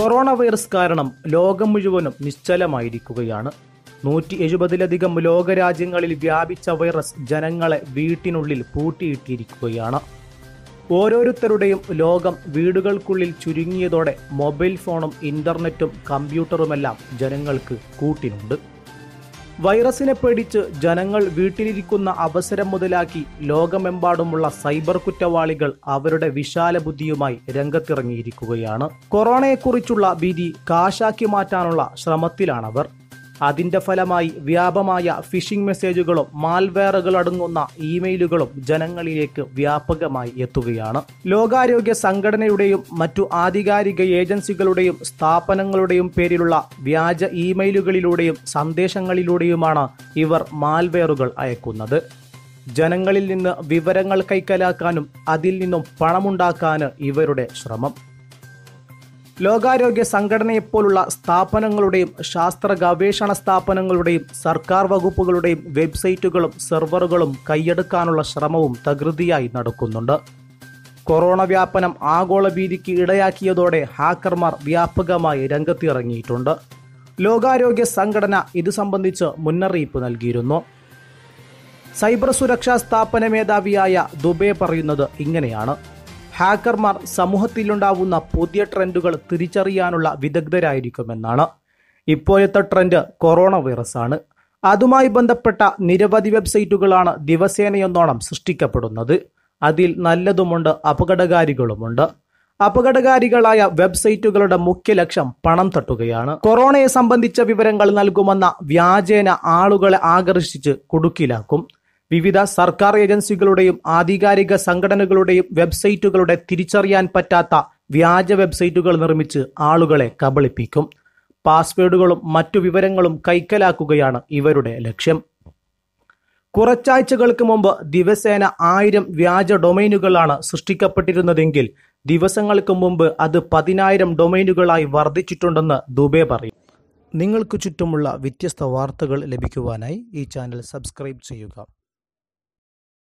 corona virus കാരണം ലോകം മുഴുവനും നിശ്ചലമായിരിക്കുകയാണ് നൂറ്റി എഴുപതിലധികം ലോകരാജ്യങ്ങളിൽ വ്യാപിച്ച വൈറസ് ജനങ്ങളെ വീട്ടിനുള്ളിൽ പൂട്ടിയിട്ടിരിക്കുകയാണ് ഓരോരുത്തരുടെയും ലോകം വീടുകൾക്കുള്ളിൽ ചുരുങ്ങിയതോടെ മൊബൈൽ ഫോണും ഇന്റർനെറ്റും കമ്പ്യൂട്ടറുമെല്ലാം ജനങ്ങൾക്ക് കൂട്ടിനുണ്ട് വൈറസിനെ പേടിച്ച് ജനങ്ങൾ വീട്ടിലിരിക്കുന്ന അവസരം മുതലാക്കി ലോകമെമ്പാടുമുള്ള സൈബർ കുറ്റവാളികൾ അവരുടെ വിശാല ബുദ്ധിയുമായി രംഗത്തിറങ്ങിയിരിക്കുകയാണ് കൊറോണയെക്കുറിച്ചുള്ള ഭീതി കാശാക്കി മാറ്റാനുള്ള ശ്രമത്തിലാണവർ അതിന്റെ ഫലമായി വ്യാപമായ ഫിഷിംഗ് മെസ്സേജുകളും മാൽവെയറുകൾ അടങ്ങുന്ന ഇമെയിലുകളും ജനങ്ങളിലേക്ക് വ്യാപകമായി എത്തുകയാണ് ലോകാരോഗ്യ സംഘടനയുടെയും മറ്റു ആധികാരിക ഏജൻസികളുടെയും സ്ഥാപനങ്ങളുടെയും പേരിലുള്ള വ്യാജ ഇമെയിലുകളിലൂടെയും സന്ദേശങ്ങളിലൂടെയുമാണ് ഇവർ മാൽവെയറുകൾ അയക്കുന്നത് ജനങ്ങളിൽ നിന്ന് വിവരങ്ങൾ കൈക്കലാക്കാനും അതിൽ നിന്നും പണമുണ്ടാക്കാന് ഇവരുടെ ശ്രമം ലോകാരോഗ്യ സംഘടനയെപ്പോലുള്ള സ്ഥാപനങ്ങളുടെയും ശാസ്ത്ര ഗവേഷണ സ്ഥാപനങ്ങളുടെയും സർക്കാർ വകുപ്പുകളുടെയും വെബ്സൈറ്റുകളും സെർവറുകളും കൈയെടുക്കാനുള്ള ശ്രമവും തകൃതിയായി നടക്കുന്നുണ്ട് കൊറോണ വ്യാപനം ആഗോള ഭീതിക്ക് ഇടയാക്കിയതോടെ ഹാക്കർമാർ വ്യാപകമായി രംഗത്തിറങ്ങിയിട്ടുണ്ട് ലോകാരോഗ്യ സംഘടന ഇത് സംബന്ധിച്ച് മുന്നറിയിപ്പ് നൽകിയിരുന്നു സൈബർ സുരക്ഷാ സ്ഥാപന മേധാവിയായ ദുബെ പറയുന്നത് ഇങ്ങനെയാണ് ഹാക്കർമാർ സമൂഹത്തിലുണ്ടാവുന്ന പുതിയ ട്രെൻഡുകൾ തിരിച്ചറിയാനുള്ള വിദഗ്ധരായിരിക്കുമെന്നാണ് ഇപ്പോഴത്തെ ട്രെൻഡ് കൊറോണ വൈറസ് ആണ് അതുമായി ബന്ധപ്പെട്ട നിരവധി വെബ്സൈറ്റുകളാണ് ദിവസേനയെന്നോണം സൃഷ്ടിക്കപ്പെടുന്നത് അതിൽ നല്ലതുമുണ്ട് അപകടകാരികളുമുണ്ട് അപകടകാരികളായ വെബ്സൈറ്റുകളുടെ മുഖ്യ ലക്ഷ്യം പണം തട്ടുകയാണ് കൊറോണയെ സംബന്ധിച്ച വിവരങ്ങൾ നൽകുമെന്ന വ്യാജേന ആളുകളെ ആകർഷിച്ച് കുടുക്കിലാക്കും വിവിധ സർക്കാർ ഏജൻസികളുടെയും ആധികാരിക സംഘടനകളുടെയും വെബ്സൈറ്റുകളുടെ തിരിച്ചറിയാൻ പറ്റാത്ത വ്യാജ വെബ്സൈറ്റുകൾ നിർമ്മിച്ച് ആളുകളെ കബളിപ്പിക്കും പാസ്വേഡുകളും മറ്റു വിവരങ്ങളും കൈക്കലാക്കുകയാണ് ഇവരുടെ ലക്ഷ്യം കുറച്ചാഴ്ചകൾക്ക് മുമ്പ് ദിവസേന ആയിരം വ്യാജ ഡൊമൈനുകളാണ് സൃഷ്ടിക്കപ്പെട്ടിരുന്നതെങ്കിൽ ദിവസങ്ങൾക്ക് മുമ്പ് അത് പതിനായിരം ഡൊമൈനുകളായി വർദ്ധിച്ചിട്ടുണ്ടെന്ന് ദുബെ പറയും നിങ്ങൾക്ക് ചുറ്റുമുള്ള വ്യത്യസ്ത വാർത്തകൾ ലഭിക്കുവാനായി ഈ ചാനൽ സബ്സ്ക്രൈബ് ചെയ്യുക